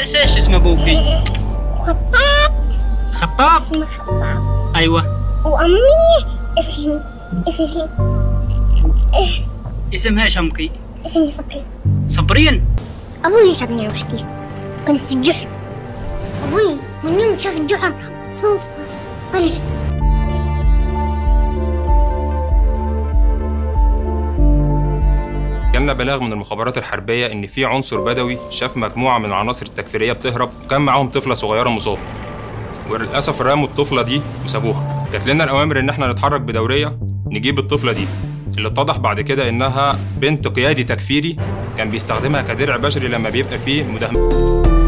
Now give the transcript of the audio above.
بس ايش اسم ابوكي خطاب خطاب اسمه خطاب ايوه وأمي اسم اسمه اسمها ايش امك اسمي صبري صبرين أبوي سابني لوحدي كنت في الجحر أبوي من يوم شاف الجحر صوف طلع جالنا بلاغ من المخابرات الحربية إن في عنصر بدوي شاف مجموعة من العناصر التكفيرية بتهرب وكان معاهم طفلة صغيرة مصابة وللأسف رموا الطفلة دي وسابوها جات لنا الأوامر إن إحنا نتحرك بدورية نجيب الطفلة دي اللي اتضح بعد كده إنها بنت قيادي تكفيري كان بيستخدمها كدرع بشري لما بيبقى فيه مداهمة